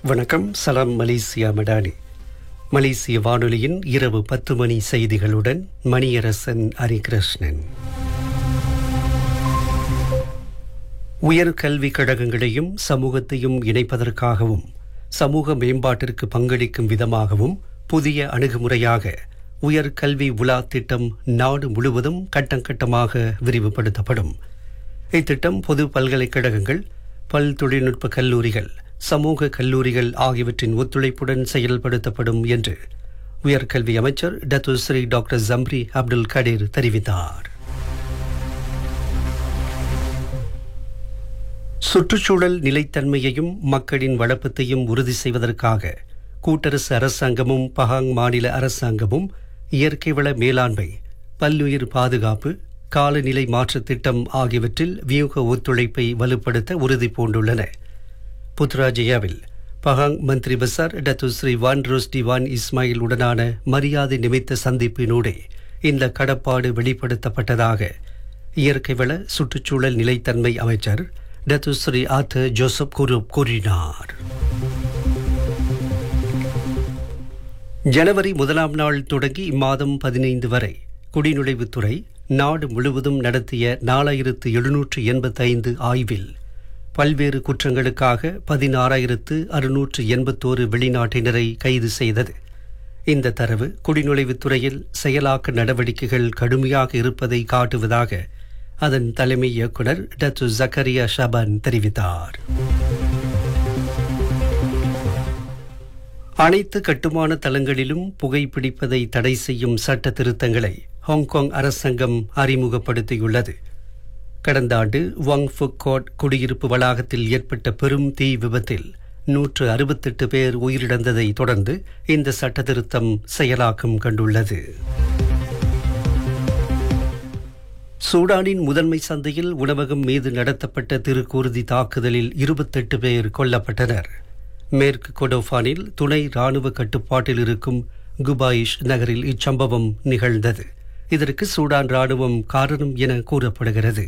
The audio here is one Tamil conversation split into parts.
வணக்கம் சலாம் மலேசியா மடானி மலேசிய வானொலியின் இரவு பத்து மணி செய்திகளுடன் மணியரசன் ஹரிகிருஷ்ணன் உயர்கல்வி கழகங்களையும் சமூகத்தையும் இணைப்பதற்காகவும் சமூக மேம்பாட்டிற்கு பங்களிக்கும் விதமாகவும் புதிய அணுகுமுறையாக உயர்கல்வி உலா திட்டம் நாடு முழுவதும் கட்டம் கட்டமாக விரிவுபடுத்தப்படும் இத்திட்டம் பொது பல்கலைக்கழகங்கள் பல் தொழில்நுட்ப கல்லூரிகள் சமூக கல்லூரிகள் ஆகியவற்றின் ஒத்துழைப்புடன் செயல்படுத்தப்படும் என்று உயர்கல்வி அமைச்சர் Datuk Seri doctor Zambry Abdul Kadir தெரிவித்தார் சுற்றுச்சூழல் நிலைத்தன்மையையும் மக்களின் வளப்பத்தையும் உறுதி செய்வதற்காக கூட்டரசு அரசாங்கமும் பஹாங் மாநில அரசாங்கமும் இயற்கை வள மேலாண்மை பல்லுயிர் பாதுகாப்பு காலநிலை மாற்றத் திட்டம் ஆகியவற்றில் வியூக ஒத்துழைப்பை வலுப்படுத்த உறுதி பூண்டுள்ளன புத்ராஜயாவில் Pahang Menteri Besar Datuk Seri Wan Rosdi Wan Ismail உடனான மரியாதை நிமித்த சந்திப்பினூடே இந்த கடப்பாடு வெளிப்படுத்தப்பட்டதாக இயற்கை வள சுற்றுச்சூழல் நிலைத்தன்மை அமைச்சர் டத்து ஸ்ரீ ஆத்து ஜோசப் குரூப் கூறினார் ஜனவரி முதலாம் நாள் தொடங்கி இம்மாதம் பதினைந்து வரை குடிநுழைவுத்துறை நாடு முழுவதும் நடத்திய நாலாயிரத்து எழுநூற்று எண்பத்தைந்து ஆய்வில் பல்வேறு குற்றங்களுக்காக பதினாறாயிரத்து அறுநூற்று எண்பத்தோரு வெளிநாட்டினரை கைது செய்தது இந்த தரவு குடிநுழைவுத்துறையில் செயலாக்க நடவடிக்கைகள் கடுமையாக இருப்பதை காட்டுவதாக அதன் தலைமை இயக்குனர் டத்து ஜக்கரியா ஷபான் தெரிவித்தார் அனைத்து கட்டுமான தளங்களிலும் புகைப்பிடிப்பதை தடை செய்யும் சட்ட திருத்தங்களை ஹாங்காங் அரசாங்கம் அறிமுகப்படுத்தியுள்ளது கடந்த ஆண்டு வாங் ஃபுக்கோட் குடியிருப்பு வளாகத்தில் ஏற்பட்ட பெரும் தீ விபத்தில் நூற்று அறுபத்தெட்டு பேர் உயிரிழந்ததை தொடர்ந்து இந்த சட்ட திருத்தம் செயலாக்கம் கண்டுள்ளது சூடானின் முதன்மை சந்தையில் உணவகம் மீது நடத்தப்பட்ட திருக்கூறுதி தாக்குதலில் இருபத்தெட்டு பேர் கொல்லப்பட்டனர் மேற்கு கொடோஃபானில் துணை ராணுவ கட்டுப்பாட்டில் இருக்கும் குபாயிஷ் நகரில் இச்சம்பவம் நிகழ்ந்தது இதற்கு சூடான் ராணுவம் காரணம் என கூறப்படுகிறது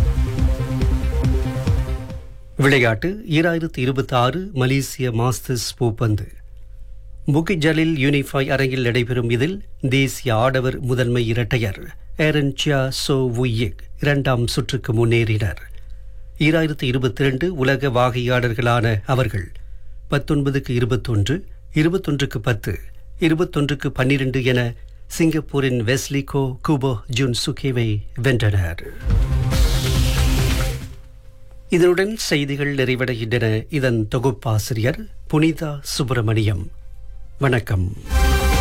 விளையாட்டு ஈராயிரத்தி இருபத்தி ஆறு மலேசிய மாஸ்டர்ஸ் பூப்பந்து புகிஜலில் யூனிஃபை அரங்கில் நடைபெறும் இதில் தேசிய ஆடவர் முதன்மை இரட்டையர் ஏரன் சியா சோ வுயிக் இரண்டாம் சுற்றுக்கு முன்னேறினர் ஈராயிரத்தி இருபத்தி ரெண்டு உலக வாகையாளர்களான அவர்கள் பத்தொன்பதுக்கு இருபத்தொன்று இருபத்தொன்றுக்கு பத்து இருபத்தொன்றுக்கு பன்னிரண்டு என சிங்கப்பூரின் வெஸ்லிகோ குபோ ஜுன் சுகேவை வென்றனர் இதனுடன் செய்திகள் நிறைவடைகின்றன இதன் தொகுப்பாசிரியர் புனிதா சுப்பிரமணியம் வணக்கம்